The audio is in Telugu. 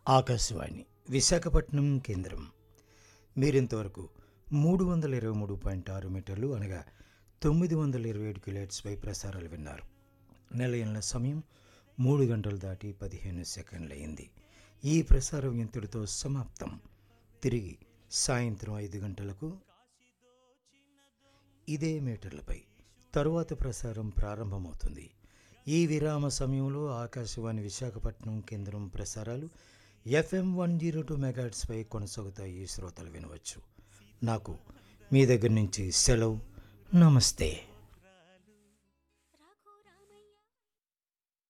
ఆకాశవాణి విశాఖపట్నం కేంద్రం మీరింతవరకు మూడు వందల ఇరవై మూడు పాయింట్ ఆరు మీటర్లు అనగా తొమ్మిది వందల ఇరవై ఏడు కిలోట్స్పై ప్రసారాలు విన్నారు నిలయంల సమయం మూడు గంటలు దాటి పదిహేను సెకండ్లు అయింది ఈ ప్రసారం ఇంతటితో సమాప్తం తిరిగి సాయంత్రం ఐదు గంటలకు ఇదే మీటర్లపై తరువాత ప్రసారం ప్రారంభమవుతుంది ఈ విరామ సమయంలో ఆకాశవాణి విశాఖపట్నం కేంద్రం ప్రసారాలు ఎఫ్ఎం వన్ జీరో టూ మెగాట్స్పై కొనసాగుతాయి శ్రోతలు వినవచ్చు నాకు మీ దగ్గర నుంచి సెలవు నమస్తే